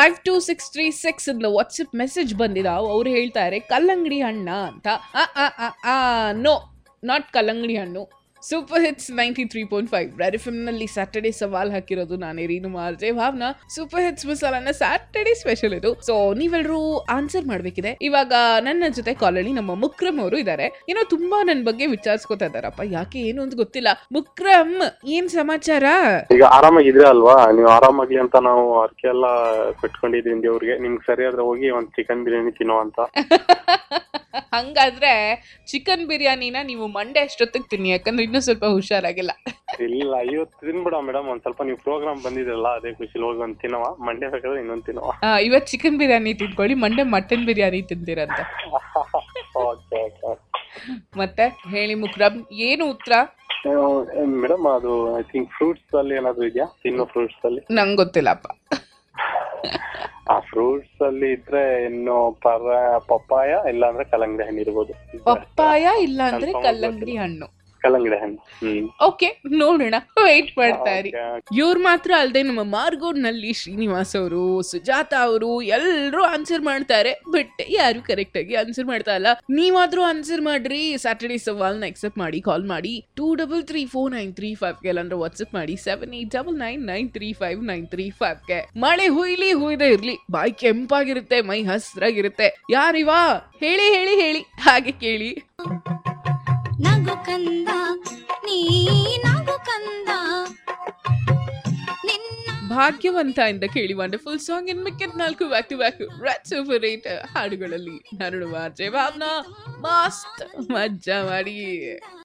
Five two six three six ಅಂತ WhatsApp message ಬಂದಿದಾವ್ ಅವ್ರು ಹೇಳ್ತಾರೆ ಕಲ್ಲಂಗಡಿ ಹಣ್ಣ ಅಂತ ನೋ ನಾಟ್ ಕಲ್ಲಂಗಡಿ ಹಣ್ಣು super hits ninety three point five red F ನಲ್ಲಿ ಸ್ಯಾಟರ್ಡೆ ಸವಾಲ್ ಹಾಕಿರೋದು ನಾನೇ ರೀನು ಮಾರ್ಜೆ ಭಾವನಾ ಸೂಪರ್ ಹಿಟ್ಸ್ ಮಸಾಲಾನ ಸ್ಯಾಟರ್ಡೆ ಸ್ಪೆಷಲ್ ಇದು ಸೊ ನೀವೆಲ್ಲರೂ ಆನ್ಸರ್ ಮಾಡ್ಬೇಕಿದೆ ಇವಾಗ ನನ್ನ ಜೊತೆ ಕಾಲಲ್ಲಿ ನಮ್ಮ ಮುಕ್ರಮ್ ಅವರು ಇದ್ದಾರೆ ಏನೋ ತುಂಬಾ ನನ್ನ ಬಗ್ಗೆ ವಿಚಾರಿಸ್ಕೊತಾ ಇದಾರಪ್ಪ ಯಾಕೆ ಏನು ಅಂತ ಗೊತ್ತಿಲ್ಲ ಮುಕ್ರಮ್ ಏನ್ ಸಮಾಚಾರ ಈಗ ಆರಾಮಾಗಿದ್ರೆ ಅಲ್ವಾ ನೀವು ಆರಾಮಾಗ್ಲಿ ಅಂತ ನಾವು ಅರ್ಕೆ ಎಲ್ಲ ಕಟ್ಕೊಂಡಿದೀವಿ ದೇವ್ರಿಗೆ ನಿಮ್ಗೆ ಸರಿ ಆದ್ರೆ ಹೋಗಿ ಒಂದ್ ಚಿಕನ್ ಬಿರಿಯಾನಿ ತಿನ್ನೋ ಅಂತ ಹಂಗಾದ್ರೆ ಚಿಕನ್ ಬಿರಿಯಾನಿನ ನೀವು ಮಂಡೆ ಅಷ್ಟೊತ್ತಿಗೆ ತಿನ್ನಿ ಯಾಕಂದ್ರೆ ಇನ್ನೂ ಸ್ವಲ್ಪ ಹುಷಾರಾಗಿಲ್ಲ ಇಲ್ಲ ಇವತ್ತು ತಿನ್ಬಿಡ ಮೇಡಮ್ ಒಂದ್ ಸ್ವಲ್ಪ ನೀವು ಪ್ರೋಗ್ರಾಮ್ ಬಂದಿದ್ರಲ್ಲ ಅದೇ ಖುಷಿಲಿ ಹೋಗಿ ಒಂದ್ ತಿನ್ನವ ಮಂಡ್ಯ ಬೇಕಾದ್ರೆ ಇನ್ನೊಂದ್ ತಿನ್ನವ ಆ, ಇವತ್ತು ಚಿಕನ್ ಬಿರಿಯಾನಿ ತಿನ್ಕೊಳ್ಳಿ ಮಂಡೆ ಮಟನ್ ಬಿರಿಯಾನಿ ತಿಂತೀರಂತೆ ಓಕೆ ಓಕೆ ಮತ್ತೆ ಹೇಳಿ ಮುಕ್ರಮ್ ಏನು ಉತ್ತರ ಮೇಡಮ್ ಅದು ಐ ಥಿಂಕ್ ಫ್ರೂಟ್ಸ್ ಅಲ್ಲಿ ಏನಾದ್ರು ಇದೆಯಾ ತಿನ್ನೋ ಫ್ರೂಟ್ಸ್ ಅಲ್ಲಿ ನಂಗೆ ಗೊತ್ತಿಲ್ಲಪ್ಪ ಆ ಫ್ರೂಟ್ಸ್ ಅಲ್ಲಿ ಇದ್ರೆ ಇನ್ನು ಪರ ಪಪ್ಪಾಯ ಇಲ್ಲ ಅಂದ್ರೆ ಕಲ್ಲಂಗಡಿ ಹಣ್ಣು ಇರ್ಬೋದು ಪಪ್ಪಾಯ ಇಲ್ಲ ಅಂದ್ರೆ Confirm ಕಲ್ಲಂಗಡಿ ಹಣ್ಣು ಕಲ್ಲಂಗಡಿ ಹಣ್ಣು ಹ್ಮ್ ಓಕೆ ನೋಡೋಣ ವೆಯ್ಟ್ ಮಾಡ್ತಾರೆ Okay. ಇವ್ರು ಮಾತ್ರ ಅಲ್ಲದೆ ನಮ್ಮ ಮಾರ್ಗೋಡ್ನಲ್ಲಿ ಶ್ರೀನಿವಾಸ್ ಅವರು ಸುಜಾತ ಅವರು ಎಲ್ಲರೂ ಆನ್ಸರ್ ಮಾಡ್ತಾರೆ ಬಟ್ ಯಾರು ಕರೆಕ್ಟ್ ಆಗಿ ಆನ್ಸರ್ ಮಾಡ್ತಾ ಇಲ್ಲ ನೀವಾದ್ರೂ ಆನ್ಸರ್ ಮಾಡ್ರಿ ಸ್ಯಾಟರ್ಡೇ ಸವಾಲ್ನ ಎಕ್ಸೆಪ್ಟ್ ಮಾಡಿ ಕಾಲ್ ಮಾಡಿ two double three four nine three five ಗೆ ಅಂದ್ರೆ ವಾಟ್ಸ್ಆಪ್ ಮಾಡಿ seven eight double nine nine three five nine three five ಗೆ ಮಳೆ ಹುಯ್ಲಿ ಹುಯ್ದೇ ಇರ್ಲಿ ಬಾಯಿ ಕೆಂಪಾಗಿರುತ್ತೆ ಮೈ ಹಸ್ರಾಗಿರುತ್ತೆ ಯಾರಿವಾ ಹೇಳಿ ಹೇಳಿ ಹೇಳಿ ಹಾಗೆ ಕೇಳಿ ನಗು ಕಂದ ನೀ ನಗು ಕಂದ ನಿನ್ನ ಭಾಗ್ಯವಂತ ಇಂದ ಕೇಳಿ ವಂಡರ್ಫುಲ್ ಸಾಂಗ್ ಇನ್ ಮಿಕ್ಕಿದ ನಾಲ್ಕು back to back red super eight ಹಾಡುಗಳಲ್ಲಿ ನರಳುವ ಜಯ ಭಾವನಾ ಮಸ್ತ್ ಮಜ್ಜಾ ಮಾಡಿ